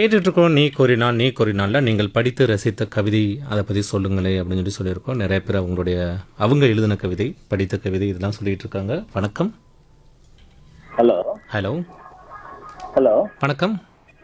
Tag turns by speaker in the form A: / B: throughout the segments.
A: கேட்டுட்ருக்கோம் நீ கூறினால் நீ கூறினால நீங்கள் படித்து ரசித்த கவிதை அதை பற்றி சொல்லுங்களே அப்படின்னு சொல்லி சொல்லியிருக்கோம் நிறைய பேர் அவங்களுடைய அவங்க எழுதின கவிதை படித்த கவிதை இதெல்லாம் சொல்லிட்டு இருக்காங்க வணக்கம்
B: ஹலோ
A: ஹலோ
B: ஹலோ
A: வணக்கம்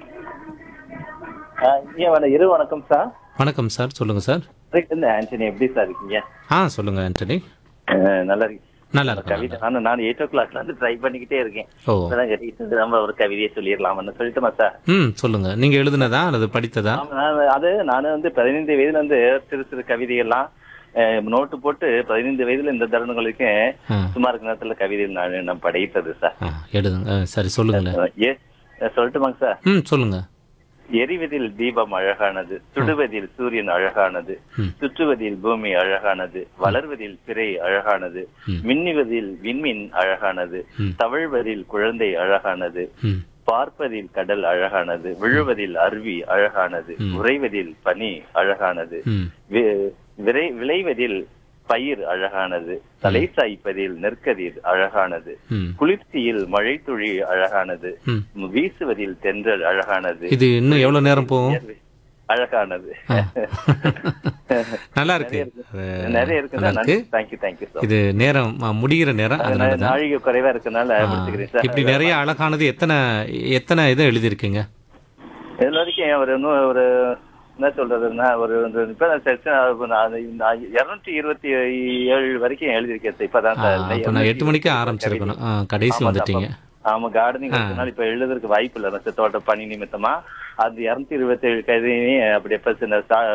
B: ஏன் வண இரு வணக்கம் சார்
A: வணக்கம் சார் சொல்லுங்கள் சார்
B: இந்த ஆண்டனி எப்படி சார் இருக்கீங்க
A: ஆ சொல்லுங்கள் ஆண்டனி
B: அஹ், நல்லா இருக்கு
A: நல்லா இருக்கேன்
B: கவிதை நான் நான் எயிட் ஓ கிளாக்ல இருந்து ட்ரை பண்ணிக்கிட்டே இருக்கேன்
A: ஓ
B: இப்பதான் கட்டிட்டு நம்ம ஒரு கவிதையை சொல்லிடலாம்னு சொல்லிட்டுமா சார்
A: ம் சொல்லுங்கள் நீங்கள் எழுதுனதா அல்லது படித்ததா
B: ஆமா, நான் அது நான் வந்து பதினைந்து வயதுல இருந்து சிறு சிறு கவிதைகள்லாம் அஹ், நோட்டு போட்டு பதினைந்து வயதுல இந்த தருணங்களுக்கு
A: ஆ
B: சும்மா இருக்க நேரத்துல கவிதை நான் நான் படைத்தது சார்
A: ஆ எழுதுங்க ஆ, சரி சொல்லுங்களேன்
B: ஏ சொல்லட்டுமாங்க சார்
A: ம் சொல்லுங்கள்
B: எரிவதில் தீபம் அழகானது சுடுவதில் சூரியன் அழகானது
A: ம்.
B: சுற்றுவதில் பூமி அழகானது வளர்வதில் பிறை அழகானது
A: ம்.
B: மின்னுவதில் விண்மீன் அழகானது
A: ம்.
B: தவழ்வதில் குழந்தை அழகானது
A: ம்
B: பார்ப்பதில் கடல் அழகானது விழுவதில் அருவி அழகானது உறைவதில் பனி அழகானது
A: ம்
B: வி- விரை விளைவதில் பயிர் அழகானது தலை சாய்ப்பதில் நெற்கதிர் அழகானது
A: ம்
B: குளிர்ச்சியில் மழைத்துளி அழகானது
A: ம்
B: வீசுவதில் தென்றல் அழகானது
A: இது இன்னும் எவ்வளோ நேரம் போகும்
B: அழகானது
A: நல்லா இருக்கு அது
B: நிறைய இருக்கு
A: நல்லா இருக்கு
B: தேங்க்யூ தேங்க்யூ சார்
A: இது நேரம் ஆ, முடிகிற நேரம் அதனால தான்
B: நாழிகை குறைவா இருக்கனால
A: ஆ,
B: முடிச்சுக்கிறேன் சார்
A: இப்படி நிறைய அழகானது எத்தனை எத்தனை இதை எழுதியிருக்கீங்க
B: இதுல வரைக்கும் ஒரு இன்னும் ஒரு என்ன சொல்றதுன்னா ஒரு இந்த இப்பதான் செக்ஷன் இருநூற்றி இருபத்தி ஏழு வரைக்கும் எழுதியிருக்கேன் சார். இப்பதான்
A: ஆ,
B: சார்
A: அப்ப நான் எட்டு மணிக்கு ஆரம்பிச்சிருக்கணும் ஆ, கடைசி
B: ஆமா,
A: வந்துட்டீங்க
B: ஆமா கார்டனிங் இருக்கனால இப்ப எழுதுறதுக்கு வாய்ப்பு இல்லை சார் தோட்ட பணி நிமித்தமா அது இருநூத்தி இருபத்தி ஏழு கதையுமே அப்படி எப்ப சின்ன